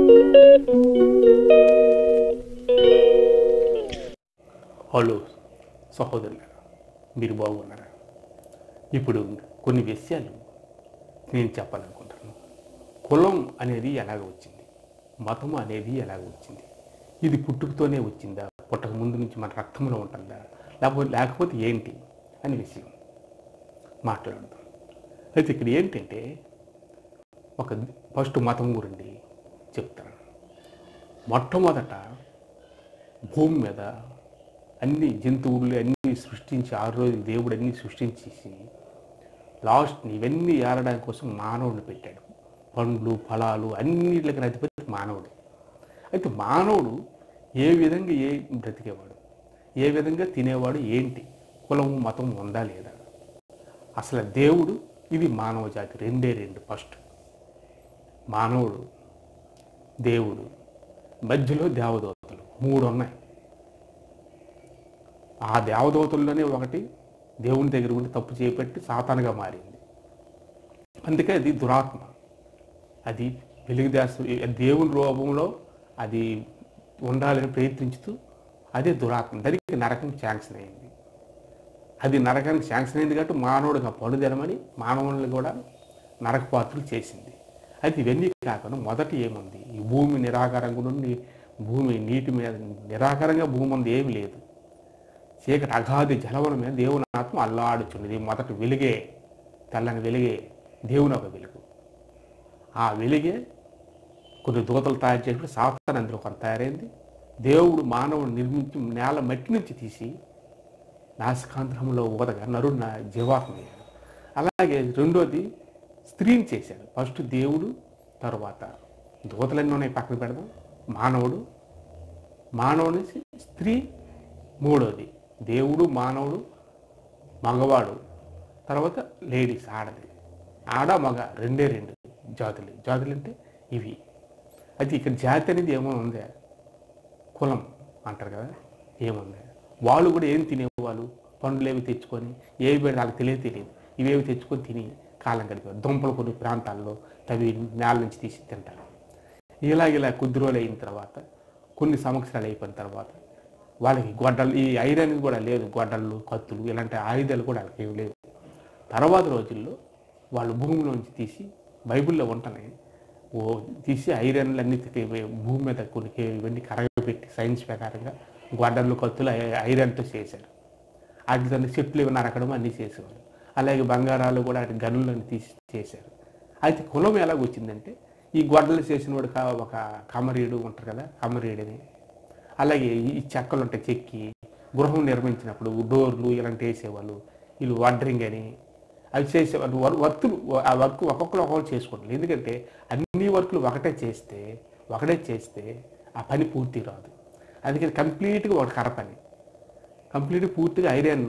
Hello సహోదరులు మీరు బాగున్నారా ఇప్పుడు కొన్ని విషయాలు నేను చెప్పాలనుకుంటున్నాను కులం అనేది ఎలాగ వచ్చింది మతం అనేది ఎలాగ వచ్చింది ఇది పుట్టుకతోనే వచ్చిందా పుట్టక ముందు నుంచి మన రక్తంలో ఉంటుందా లేకపోతే లేకపోతే ఏంటి అనే విషయం మాట్లాడదాం అయితే ఇక్కడ ఏంటంటే ఒక ఫస్ట్ మతం గురించి చెప్తాను మొట్టమొదట భూమి మీద అన్ని జంతువులు అన్నీ సృష్టించి ఆరు రోజులు దేవుడు అన్నీ సృష్టించేసి లాస్ట్ ఇవన్నీ ఏరడానికి కోసం మానవుడిని పెట్టాడు పండ్లు ఫలాలు అన్నిటికి అధిపతి మానవుడు అయితే మానవుడు ఏ విధంగా ఏ బ్రతికేవాడు ఏ విధంగా తినేవాడు ఏంటి కులం మతం ఉందా లేదా అసలు దేవుడు ఇది మానవ జాతి రెండే రెండు ఫస్ట్ మానవుడు దేవుడు మధ్యలో దేవదూతలు మూడు ఉన్నాయి ఆ దేవదూతల్లోనే ఒకటి దేవుని దగ్గర ఉండి తప్పు చేపట్టి సాతానుగా మారింది అందుకే అది దురాత్మ అది వెలుగు దేశ దేవుని రూపంలో అది ఉండాలని ప్రయత్నించుతూ అదే దురాత్మ దానికి నరకం శాంక్షన్ అయింది అది నరకానికి శాంక్షన్ అయింది కాబట్టి మానవుడికి ఆ పను తినమని మానవుల్ని కూడా నరకపాత్రులు చేసింది అయితే ఇవన్నీ కాకుండా మొదట ఏముంది ఈ భూమి నిరాకారంగా నుండి భూమి నీటి మీద నిరాకారంగా భూమి ఉంది ఏమి లేదు చీకటి అగాధి జలవన మీద దేవుని ఆత్మ అల్లాడుచున్నది మొదట వెలుగే తెల్లని వెలుగే దేవుని ఒక వెలుగు ఆ వెలుగే కొన్ని దూతలు తయారు చేసినప్పుడు సాతాన్ అందులో కొంత తయారైంది దేవుడు మానవుడు నిర్మించి నేల మట్టి నుంచి తీసి నాశకాంధ్రంలో ఊదగా నరుడు నా జీవాత్మ అయ్యాడు. అలాగే రెండోది స్త్రీని చేశాడు ఫస్ట్ దేవుడు తర్వాత దూతలన్నీ ఉన్నాయి పక్కన పెడదాం మానవుడు మానవుని స్త్రీ మూడోది దేవుడు మానవుడు మగవాడు తర్వాత లేడీస్ ఆడది ఆడ మగ రెండే రెండు జాతులు జాతులు అంటే ఇవి అయితే ఇక్కడ జాతి అనేది ఏమో ఉందే కులం అంటారు కదా ఏముంది వాళ్ళు కూడా ఏం తినేవాళ్ళు పండ్లు ఏవి తెచ్చుకొని ఏవి పెడితే వాళ్ళకి తెలియదు తెలియదు ఇవేవి తెచ్చుకొని తిని కాలం గడిపారు దుంపలు కొన్ని ప్రాంతాల్లో తవి నేల నుంచి తీసి తింటారు ఇలా ఇలా కొద్ది రోజులు అయిన తర్వాత కొన్ని సంవత్సరాలు అయిపోయిన తర్వాత వాళ్ళకి గొడ్డలు ఈ ఐరన్ కూడా లేదు గొడ్డళ్ళు కత్తులు ఇలాంటి ఆయుధాలు కూడా వాళ్ళకి ఏమి లేవు తర్వాత రోజుల్లో వాళ్ళు భూమిలోంచి తీసి బైబిల్లో ఉంటున్నాయి ఓ తీసి ఐరన్లు అన్ని తీ- భూమి మీద కొన్ని కే- ఇవన్నీ కరగబెట్టి సైన్స్ ప్రకారంగా గొడ్డళ్ళు కత్తులు ఐ- ఐరన్తో చేశారు వాటితో చెట్లు ఇవి నరకడం అన్నీ చేసేవారు అలాగే బంగారాలు కూడా అటు గనులను తీసి చేశారు అయితే కులం ఎలాగ వచ్చిందంటే ఈ గొడ్డలు చేసిన వాడు కా- ఒక కమరీడు ఉంటారు కదా కమరీడని అలాగే ఈ చెక్కలు ఉంటాయి చెక్కి గృహం నిర్మించినప్పుడు డోర్లు ఇలాంటి వేసేవాళ్ళు వీళ్ళు వడ్రింగ్ అని అవి చేసేవాళ్ళు వర్- వర్కులు ఆ వర్క్ ఒక్కొక్కరు ఒక్కొక్కరు చేసుకుంటారు ఎందుకంటే అన్ని వర్కులు ఒకటే చేస్తే ఒకటే చేస్తే ఆ పని పూర్తి రాదు అందుకని కంప్లీట్గా ఒక కర పని కంప్లీట్ పూర్తిగా ఐరన్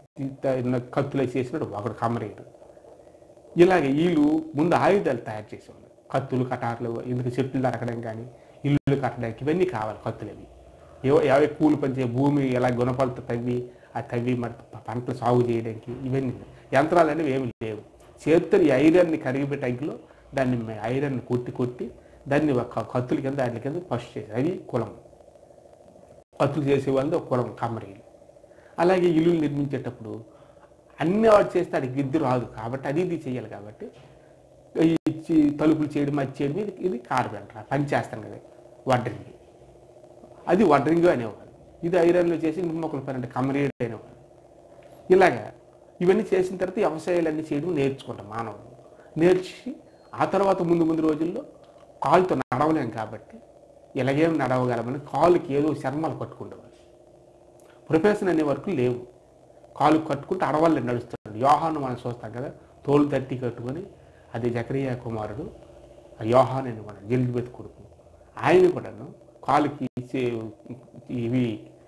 కత్తులు చేసినట్టు ఒకడు కమరేడు ఇలాగే వీళ్ళు ముందు ఆయుధాలు తయారు చేసేవాళ్ళు కత్తులు కటార్లు ఎందుకు చెట్లు నరకడం కానీ ఇల్లు కట్టడానికి ఇవన్నీ కావాలి కత్తులు అవి ఏవో యావే కూలి పనిచే భూమి ఎలా గుణపలతో తవ్వి ఆ తవ్వి మరి పంటలు సాగు చేయడానికి ఇవన్నీ యంత్రాలు అనేవి ఏమి లేవు చేతితో ఈ ఐరన్ని కరిగిపెట్టి అగ్గిలో దాన్ని ఐరన్ కొట్టి కొట్టి దాన్ని ఒక కత్తుల కింద వాటి కింద ఫస్ట్ చేసి అది కులం కత్తులు చేసే వాళ్ళు ఒక కులం కమ్మరీలు అలాగే ఇల్లు నిర్మించేటప్పుడు అన్ని వాడు చేస్తే అది గిద్దు రాదు కాబట్టి అది ఇది చేయాలి కాబట్టి ఈ చి- తలుపులు చేయడం అది చేయడం ఇది ఇది కార్పెంటర్ పని చేస్తాం కదా వడ్రింగ్ అది వడ్రింగ్ అనేవాళ్ళు ఇది ఐరన్లో చేసి నిమ్మకల పని అంటే కమరీడ్ అనేవాళ్ళు ఇలాగా ఇవన్నీ చేసిన తర్వాత వ్యవసాయాలన్నీ చేయడం నేర్చుకుంటాం మానవుడు నేర్చి ఆ తర్వాత ముందు ముందు రోజుల్లో కాలుతో నడవలేం కాబట్టి ఇలాగేం నడవగలమని కాలుకి ఏదో చర్మాలు కట్టుకుండేవాళ్ళు ప్రొఫెషన్ అనే వరకు లేవు కాలు కట్టుకుంటే అడవాళ్ళు నడుస్తాడు యోహాను మనం చూస్తాం కదా తోలు తట్టి కట్టుకొని అది జకరియా కుమారుడు ఆ యోహాన్ అని మన ఎలిజబెత్ కొడుకు ఆయన కూడాను కాలుకి చే- ఇవి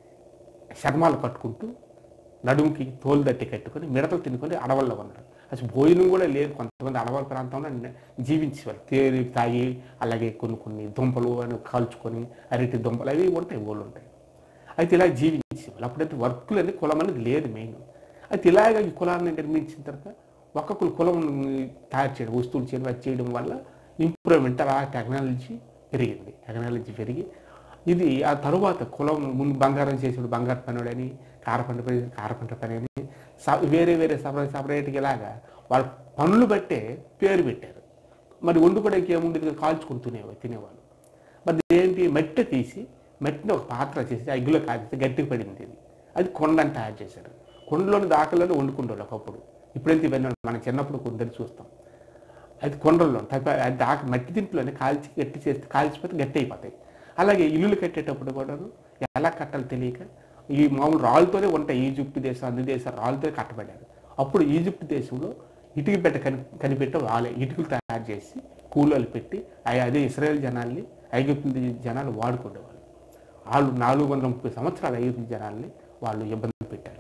చర్మాలు కట్టుకుంటూ నడుముకి తోలు దట్టి కట్టుకొని మిడతలు తినుకొని అడవుల్లో ఉన్నారు అసలు భోజనం కూడా లేదు కొంతమంది అడవుల ప్రాంతంలో న- జీవించేవారు తేలి తాగి అలాగే కొన్ని కొన్ని దుంపలు అని కాల్చుకొని అరటి దుంపలు అవి ఉంటాయి ఊళ్ళు ఉంటాయి అయితే ఇలా జీవించేవాళ్ళు అప్పుడైతే వర్కులు అనేది కులం అనేది లేదు మెయిన్ అయితే ఇలాగ ఈ కులాన్ని నిర్మించిన తర్వాత ఒక్కొక్కరు కులం తయారు చేయడం వస్తువులు చేయడం అది చేయడం వల్ల ఇంప్రూవ్మెంట్ అలా టెక్నాలజీ పెరిగింది టెక్నాలజీ పెరిగి ఇది ఆ తరువాత కులం ముందు బంగారం చేసేవాడు బంగారు పనుడని కారపంట పని కారపంట పని అని స- వేరే వేరే సపరేట్ సపరేట్గా ఇలాగా వాళ్ళ పనులు బట్టే పేరు పెట్టారు మరి వండుకోవడానికి ఏముండేది కాల్చుకుని తినేవాళ్ళు తినేవాళ్ళు మరి ఏంటి మట్టి తీసి మట్టిని ఒక పాత్ర చేసి అగ్గిలో కాల్చితే గట్టిగా పడింది ఇది అది కొండ అని తయారు చేశారు కొండలోని దాఖలను వండుకుంటారు ఒకప్పుడు ఇప్పుడైతే ఇవన్నీ మనం చిన్నప్పుడు కొందరు చూస్తాం అది కొండల్లో తప్ప అది దాక మట్టి దింపులోనే కాల్చి గట్టి చేస్తే కాల్చిపోతే గట్టి అయిపోతాయి అలాగే ఇల్లులు కట్టేటప్పుడు కూడాను ఎలా కట్టాలో తెలియక ఈ మామూలు రాళ్ళతోనే ఉంటాయి ఈజిప్ట్ దేశం అన్ని దేశాలు రాళ్ళతో కట్టబడ్డారు అప్పుడు ఈజిప్ట్ దేశంలో ఇటుక పెట్ట కని కనిపెట్టి వాళ్ళే ఇటుకలు తయారు చేసి కూలోలు పెట్టి అవి అదే ఇస్రాయేల్ జనాల్ని ఐగుప్తు జనాలు వాడుకునేవాళ్ళు వాళ్ళు నాలుగు వందల ముప్పై సంవత్సరాలు ఐగుప్తు జనాల్ని వాళ్ళు ఇబ్బంది పెట్టారు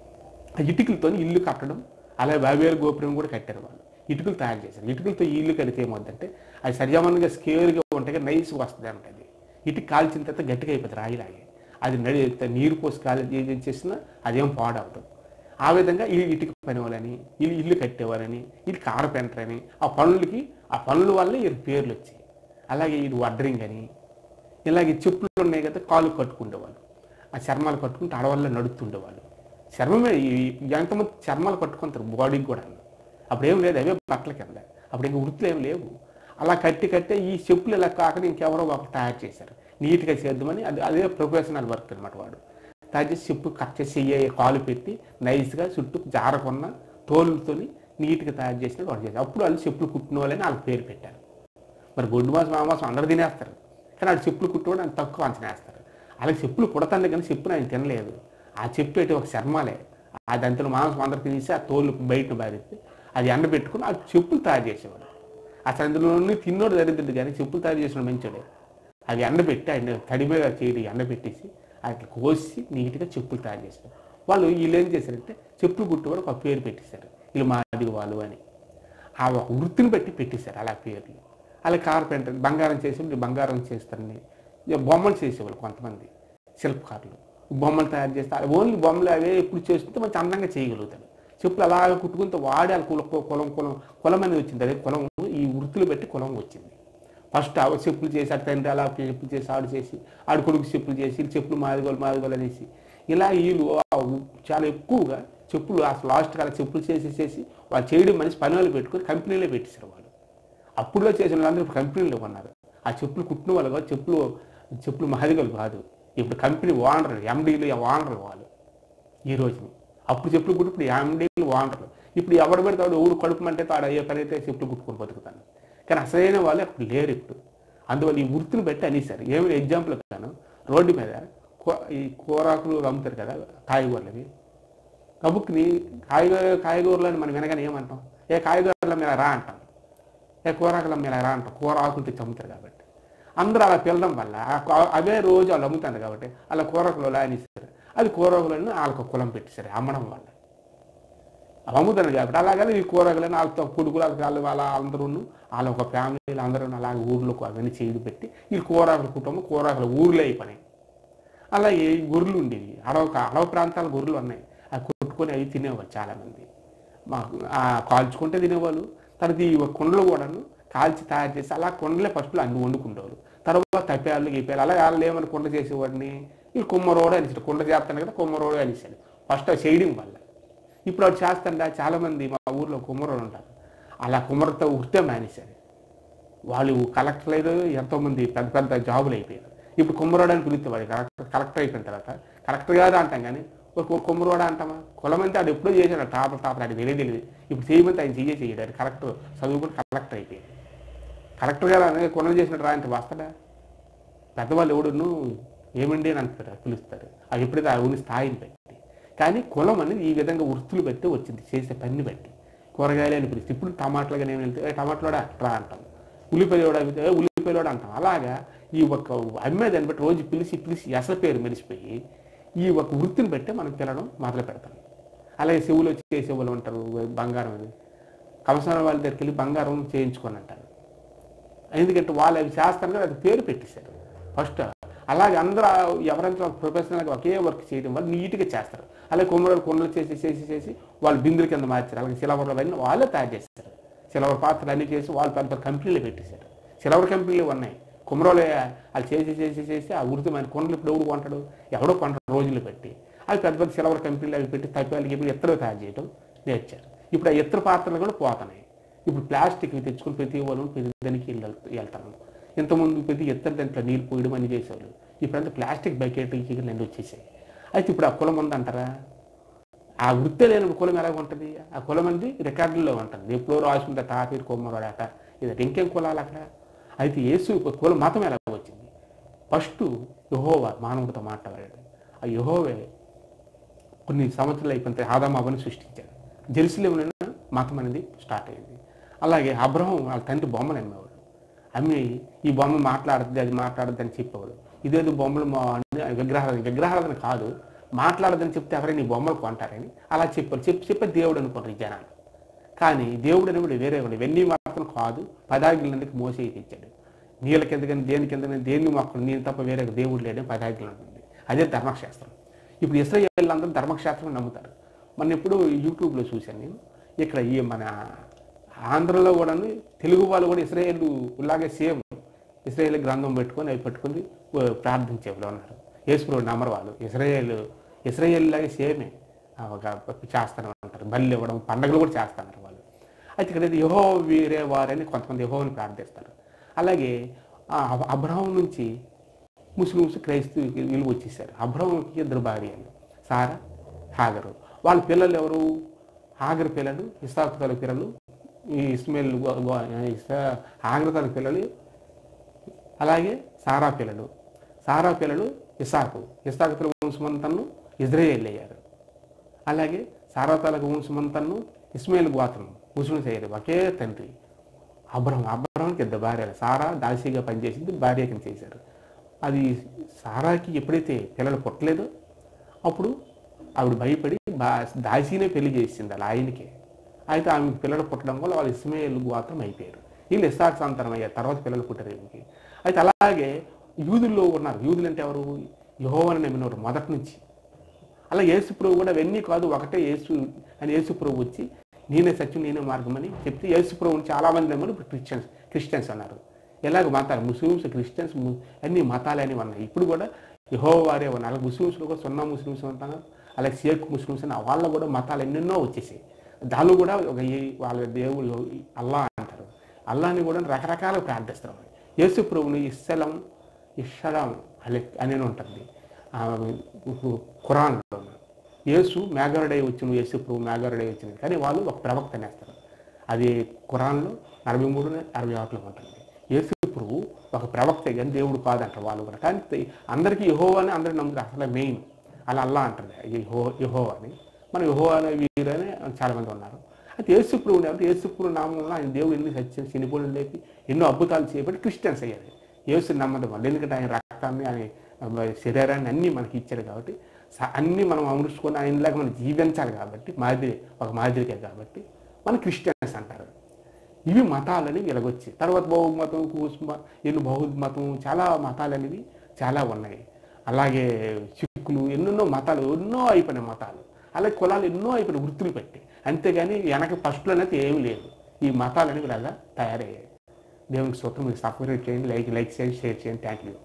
ఆ ఇటుకలతో ఇల్లు కట్టడం అలాగే బాబేరు గోపురం కూడా కట్టారు వాళ్ళు ఇటుకలు తయారు చేశారు ఇటుకలతో ఈ ఇల్లు కడితే ఏమవుతుందంటే అది సరిజమానంగా స్కేర్గా ఉంటే నైస్గా వస్తుంది అంటే అది ఇటుక కాల్చిన తర్వాత గట్టిగా అయిపోతుంది రాయిలాగే అది నడి నీరు పోసి కాలి ఏం చేసినా అదేం పాడవుతుంది ఆ విధంగా ఈ ఇటుక పని వాళ్ళని వీళ్ళు ఇల్లు కట్టేవారని వీళ్ళు కార్పెంటర్ అని ఆ పనులకి ఆ పనుల వల్ల వీళ్ళకి పేర్లు వచ్చాయి అలాగే ఇది వడ్రింగ్ అని ఇలాగే చెప్పులు ఉన్నాయి కదా కాలు కట్టుకుండేవాళ్ళు ఆ చర్మాలు కట్టుకుంటే అడవుల్లో నడుస్తుండేవాళ్ళు చర్మమే ఈ- ఎంతమంది చర్మాలు కట్టుకుంటారు బాడీకి కూడా అప్పుడు ఏం లేదు అవే బట్టల కింద అప్పుడు ఇంకా వృత్తులు ఏం లేవు అలా కట్టి కట్టే ఈ చెప్పులు ఇలా కాకుండా ఇంకెవరో ఒకరు తయారు చేశారు నీట్గా చేద్దామని అది అదే ప్రొఫెషనల్ వర్క్ అనమాట వాడు తయారు చేసి చెప్పు కట్ చేసి చెయ్యి కాలు పెట్టి నైస్గా చుట్టూ జారకున్న తోలుతోని నీట్గా తయారు చేసినట్టు వాడు చేశారు అప్పుడు వాళ్ళు చెప్పులు కుట్టిన వాళ్ళని వాళ్ళకి పేరు పెట్టారు మరి గొడ్డు మాసం మామాసం అందరు తినేస్తారు కానీ వాళ్ళు చెప్పులు కుట్టుకోవడం ఆయన తక్కువ అంచనా వేస్తారు అలాగే చెప్పులు కుడతాను కానీ చెప్పులు ఆయన తినలేదు ఆ చెప్పు ఏంటి ఒక శర్మాలే ఆ దంతలు మాంసం అందరు తినేసి ఆ తోలు బయట బారిస్తే అది ఎండ పెట్టుకుని ఆ చెప్పులు తయారు చేసేవాడు అసలు అందులోని తిన్నోడు దరిద్రుడు కానీ చెప్పులు తయారు చేసిన మంచోడే అవి ఎండబెట్టి ఆయన తడి మీద చేయడం ఎండబెట్టేసి అట్లా కోసి నీట్గా చెప్పులు తయారు చేశారు వాళ్ళు వీళ్ళు ఏం చేశారంటే చెప్పులు కుట్టువాడు ఒక పేరు పెట్టేశారు వీళ్ళు మాది వాళ్ళు అని ఆ ఒక వృత్తిని బట్టి పెట్టేశారు అలా పేర్లు అలా కార్పెంటర్ బంగారం చేసేవాళ్ళు బంగారం చేస్తారని ఇక బొమ్మలు చేసేవాళ్ళు కొంతమంది శిల్పకారులు బొమ్మలు తయారు చేస్తారు ఓన్లీ బొమ్మలు అవే ఎప్పుడు చేస్తుంటే మంచి అందంగా చేయగలుగుతాడు చెప్పులు అలాగ కుట్టుకుంటే వాడే వాళ్ళ కుల కులం కులం కులం అనేది వచ్చింది అదే కులం ఈ వృత్తులు బట్టి కులం వచ్చింది ఫస్ట్ ఆ చెప్పులు చేసి అటు తండ్రి అలా చెప్పులు చేసి ఆడు చేసి ఆడు కొడుకు చెప్పులు చేసి వీళ్ళు చెప్పులు మాదిగోలు మాదిగోలు అనేసి ఇలా వీళ్ళు ఆ చాలా ఎక్కువగా చెప్పులు అసలు లాస్ట్ అలా చెప్పులు చేసి చేసి వాళ్ళు చేయడం మనిషి పని వాళ్ళు పెట్టుకొని కంపెనీలో పెట్టేశారు వాళ్ళు అప్పుడులో చేసిన వాళ్ళందరూ ఇప్పుడు కంపెనీలో ఉన్నారు ఆ చెప్పులు కుట్టిన వాళ్ళు కాదు చెప్పులు చెప్పులు మాదిగలు కాదు ఇప్పుడు కంపెనీ ఓనర్ ఎండీలు ఓనర్ వాళ్ళు ఈ రోజుని అప్పుడు చెప్పులు కుట్టి ఇప్పుడు ఎండీలు ఓనర్లు ఇప్పుడు ఎవడు పెడితే వాడు ఊరు కడుపుమంటే తాడు అయ్యే పని అయితే చెప్పులు కుట్టుకొని బతుకుతాను కానీ అసలైన వాళ్ళు అప్పుడు లేరు ఇప్పుడు అందువల్ల ఈ వృత్తిని బట్టి అనేసారు ఏమి ఎగ్జాంపుల్ కాను రోడ్డు మీద కూ- ఈ కూరాకులు అమ్ముతారు కదా కాయగూరలవి కబుక్ని కాయగూర కాయగూరలని మనం వినగానే ఏమంటాం ఏ కాయగూరల మీద రా అంటాం ఏ కూరాకుల మీద రా అంటాం కూర ఆకులు తెచ్చి అమ్ముతారు కాబట్టి అందరూ అలా పిల్లడం వల్ల ఆ కా- అవే రోజు వాళ్ళు అమ్ముతారు కాబట్టి అలా కూరకులు అనేసారు అది కూరకులను వాళ్ళకు కులం పెట్టేశారు అమ్మడం వల్ల అవి అమ్ముతారు కాబట్టి అలాగని ఈ కూరగాయలని వాళ్ళతో కొడుకులు వాళ్ళకి వాళ్ళు వాళ్ళ అందరూ వాళ్ళ ఒక ఫ్యామిలీలు అందరూ అలాగే ఊర్లో అవన్నీ చేయడు పెట్టి ఈ కూరాకుల కుటుంబం కూరాకుల ఊర్లో అయిపోయినాయి అలాగే ఈ గొర్రెలు ఉండేవి అడవ అడవ ప్రాంతాల గొర్రెలు ఉన్నాయి అవి కొట్టుకొని అవి తినేవాళ్ళు చాలామంది మా ఆ కాల్చుకుంటే తినేవాళ్ళు తర్వాత ఈ కుండలు కూడాను కాల్చి తయారు చేసి అలా కుండలే ఫస్ట్లో అన్ని వండుకుంటారు తర్వాత తప్పేళ్ళు గీపేయాలి అలా వాళ్ళు ఏమని కుండ చేసేవాడిని వీళ్ళు కుమ్మరోడు అనేసాడు కుండ చేస్తాను కదా కుమ్మరోడు అనేసాడు ఫస్ట్ అది చేయడం వల్ల ఇప్పుడు అది చేస్తాండా చాలామంది మా ఊర్లో కుమ్మరోడు ఉంటారు అలా కుమ్మరితో ఉరితే మానేశారు వాళ్ళు కలెక్టర్ లేదు ఎంతోమంది పెద్ద పెద్ద జాబులు అయిపోయారు ఇప్పుడు కుమ్మరోడు అని పిలుస్తాడు కలెక్టర్ కలెక్టర్ అయిపోయిన తర్వాత కలెక్టర్ కాదు అంటాం కానీ ఒక కుమ్మరోడ అంటామా కులమంతే ఆడు ఎప్పుడో చేశాడు టాపర్ టాపర్ అది తెలియదు తెలియదు ఇప్పుడు చేయమంటే ఆయన చెయ్యే చేయడు అది కలెక్టర్ చదువుకుని కలెక్టర్ అయిపోయాడు కలెక్టర్ గారు అనేది కొనలు చేసినట్టు రాయంత వస్తాడా పెద్దవాళ్ళు ఎవడును ఏమండి అని అంటారు పిలుస్తారు అది ఎప్పుడైతే ఆ ఊరి స్థాయిని బట్టి కానీ కులం అనేది ఈ విధంగా వృత్తులు బట్టి వచ్చింది చేసే పని బట్టి కూరగాయలు అని పిలిస్తే ఇప్పుడు టమాటాలుగా నేను వెళ్తే "ఏ, టమాటాలోడా రా అంటాం ఉల్లిపాయలోడా అయితే "ఏ, ఉల్లిపాయలోడా అంటాం అలాగా ఈ ఒక అమ్మేదాన్ని బట్టి రోజు పిలిచి పిలిచి అసలు పేరు మెరిసిపోయి ఈ ఒక వృత్తిని బట్టి మనం పిలవడం మొదలు పెడతాం అలాగే చెవులు వచ్చి చేసేవాళ్ళు ఉంటారు బంగారం అని కమసాన వాళ్ళ దగ్గరికి వెళ్ళి బంగారం చేయించుకొని అంటారు ఎందుకంటే వాళ్ళు అవి చేస్తారు కదా అది పేరు పెట్టేశారు ఫస్ట్ అలాగే అందరూ ఎవరైనా ప్రొఫెషనల్గా ఒకే వర్క్ చేయడం వల్ల నీట్గా చేస్తారు అలాగే కొమ్మరాలు కొండలు చేసి చేసి చేసి వాళ్ళు బిందుల కింద మార్చారు అలాగే సిలవర్లు అవన్నీ వాళ్ళే తయారు చేస్తారు సిలవర్ పాత్రలు అన్నీ చేసి వాళ్ళు పెద్ద పెద్ద కంపెనీలు పెట్టేశారు సిలవర్ కంపెనీలు ఉన్నాయి కుమరోలు వాళ్ళు చేసి చేసి చేసి ఆ వృత్తి మన కొండలు ఇప్పుడు ఎవడు కొంటాడు ఎవడో కొంటాడు రోజులు పెట్టి అవి పెద్ద పెద్ద సిల్వర్ కంపెనీలు అవి పెట్టి తప్పాలకి ఇప్పుడు ఎత్తలు తయారు చేయడం నేర్చారు ఇప్పుడు ఆ ఎత్తర పాత్రలు కూడా పోతున్నాయి ఇప్పుడు ప్లాస్టిక్ తెచ్చుకుని ప్రతి వాళ్ళు ప్రతి దానికి వెళ్- వెళ్తారు ఇంతకుముందు ప్రతి ఎత్తర దాంట్లో నీళ్ళు పోయడం అని చేసేవాళ్ళు ఇప్పుడంతా ప్లాస్టిక్ బకెట్ నిండి వచ్చేసాయి అయితే ఇప్పుడు ఆ కులం ఉందంటారా ఆ వృత్తే లేని కులం ఎలా ఉంటుంది ఆ కులం అనేది రికార్డుల్లో ఉంటుంది ఎప్పుడో రాసుకుంటే తాపీరు కొమ్మరాడు అట ఇది ఇంకేం కులాలు అక్కడ అయితే యేసు కులం మతం ఎలా వచ్చింది ఫస్ట్ యహోవా మానవుడితో మాట్లాడాడు ఆ యహోవే కొన్ని సంవత్సరాలు అయిపోయిన ఆదాం అవని సృష్టించాడు జెరూసలేంలోనే మతం అనేది స్టార్ట్ అయింది అలాగే అబ్రహం వాళ్ళ తండ్రి బొమ్మలు అమ్మేవాడు అమ్మి ఈ బొమ్మ మాట్లాడుతుంది అది మాట్లాడుద్ది అని చెప్పేవాడు ఇదేదో బొమ్మలు మా- విగ్రహాలు విగ్రహాలను కాదు మాట్లాడదని చెప్తే ఎవరైనా ఈ బొమ్మలు కొంటారని అలా చెప్పారు చెప్పి చెప్పే దేవుడు అనుకుంటారు ఈ జనాలు కానీ దేవుడు అనేవాడు వేరే వాడు వెన్నీ మాత్రం కాదు పదాగిలందుకు మోసే తెచ్చాడు నీళ్ళ కింద కానీ దేని కింద కానీ దేన్ని మొక్కలు నేను తప్ప వేరే దేవుడు లేడని పదాగిలు ఉంటుంది అదే ధర్మశాస్త్రం ఇప్పుడు ఇస్రాయేల్ అందరూ ధర్మశాస్త్రం నమ్ముతారు మన ఇప్పుడు యూట్యూబ్లో చూశాను నేను ఇక్కడ ఈ మన ఆంధ్రలో కూడా తెలుగు వాళ్ళు కూడా ఇస్రాయేల్ ఇలాగే సేమ్ ఇస్రాయేల్ గ్రంథం పెట్టుకొని అవి పెట్టుకొని ఓ ప్రార్థించేవాళ్ళు ఉన్నారు యేసుప్రభు నమ్మరు వాళ్ళు ఇస్రాయేల్ ఇస్రాయేల్ లాగే సేమే ఆ ఒక చేస్తాను అంటారు బలి ఇవ్వడం పండగలు కూడా చేస్తున్నారు వాళ్ళు అయితే ఇక్కడ యహో వీరే వారని కొంతమంది యహోని ప్రార్థిస్తారు అలాగే ఆ అబ్- అబ్రహం నుంచి ముస్లిమ్స్ క్రైస్తవు వీళ్ళు వచ్చేసారు అబ్రహంకి ఇద్దరు భార్యలు సారా హాగరు వాళ్ళ పిల్లలు ఎవరు హాగర్ పిల్లలు ఇసాకు తల పిల్లలు ఈ ఇస్మాయిల్ గో- గో- ఇసా- హాగర్ తల పిల్లలు అలాగే సారా పిల్లలు సారా పిల్లలు ఇసాకు ఇసాకు తల వంశమంతను ఇజ్రాయేల్ అయ్యారు అలాగే సారా తలకు వంశమంతను ఇస్మాయిల్ గోత్రం ముస్లిమ్స్ అయ్యారు ఒకే తండ్రి అబ్రహం అబ్రహాంకి ఇద్దరు భార్యలు సారా దాసిగా పనిచేసింది భార్య కింద చేశారు అది సారాకి ఎప్పుడైతే పిల్లలు పుట్టలేదో అప్పుడు ఆవిడ భయపడి బా దాసీనే పెళ్లి చేసింది అలా ఆయనకే అయితే ఆమె పిల్లలు పుట్టడం వల్ల వాళ్ళు ఇస్మాయిల్ గోత్రం అయిపోయారు వీళ్ళు ఇస్సాక్ సంతానం అయ్యారు తర్వాత పిల్లలు పుట్టారు ఈమెకి అయితే అలాగే యూదుల్లో ఉన్నారు యూదులు అంటే ఎవరు యహోవని నమ్మినవారు మొదటి నుంచి అలా యేసు ప్రభు కూడా అవన్నీ కాదు ఒకటే యేసు అని యేసు ప్రభు వచ్చి నేనే సత్యం నేనే మార్గం అని చెప్తే యేసు ప్రభుని చాలా మంది నమ్మరు ఇప్పుడు క్రిస్టియన్స్ క్రిస్టియన్స్ అన్నారు ఎలాగ మతాలు ముస్లిమ్స్ క్రిస్టియన్స్ ము- అన్ని మతాలు అని ఉన్నాయి ఇప్పుడు కూడా యహో వారే ఉన్నారు అలాగే ముస్లిమ్స్లో కూడా సున్నా ముస్లిమ్స్ ఉంటారు అలాగే షేక్ ముస్లిమ్స్ అని వాళ్ళ కూడా మతాలు ఎన్నెన్నో వచ్చేసాయి దానిలో కూడా ఒక ఈ- వాళ్ళ దేవుడు అల్లా అంటారు అల్లాని కూడా రకరకాల ప్రార్థిస్తారు యేసు ప్రభుని ఇస్సలం ఇషలం అలె అని ఉంటుంది ఆ, ఖురాన్లో యేసు మేఘరుడై వచ్చిన యేసు ప్రభు మేఘరుడై వచ్చింది కానీ వాళ్ళు ఒక ప్రవక్త అనేస్తారు అది ఖురాన్లో నలభై మూడు అరవై ఆరులో ఉంటుంది యేసు ప్రభు ఒక ప్రవక్త కానీ దేవుడు కాదంటారు వాళ్ళు కూడా కానీ తె- అందరికీ యహో అని అందరూ నమ్ముతారు అసలు మెయిన్ అలా అల్లా అంటారు యహో యహో అని మన యహో అనే వీరు అని చాలామంది ఉన్నారు అయితే యేసు ప్రభు అంటే యేసు ప్రభు నామంలో ఆయన దేవుడు ఎన్ని సత్యం సినిపోలు లేపి ఎన్నో అద్భుతాలు చేయబట్టి క్రిస్టియన్స్ అయ్యారు యేసు నమ్మడం వల్ల ఎందుకంటే ఆయన రక్తాన్ని ఆయన శరీరాన్ని అన్నీ మనకి ఇచ్చారు కాబట్టి స- అన్నీ మనం అమృచుకొని ఆయనలాగా మనం జీవించాలి కాబట్టి మాదిరి ఒక మాదిరికే కాబట్టి మన క్రిస్టియన్స్ అంటారు ఇవి మతాలని వెలగొచ్చి తర్వాత బౌద్ధ మతం కూస్మ ఎన్ని బౌద్ధ మతం చాలా మతాలు అనేవి చాలా ఉన్నాయి అలాగే సిక్కులు ఎన్నెన్నో మతాలు ఎన్నో అయిపోయినాయి మతాలు అలాగే కులాలు ఎన్నో అయిపోయినాయి వృత్తులు పెట్టి అంతేగాని వెనక ఫస్ట్లో అనేది ఏమీ లేదు ఈ మతాలు అనేవి ఇలాగా తయారయ్యాయి దేవునికి స్వతం మీరు సపరేట్ చేయండి లైక్ లైక్ చేయండి షేర్ చేయండి థ్యాంక్ యూ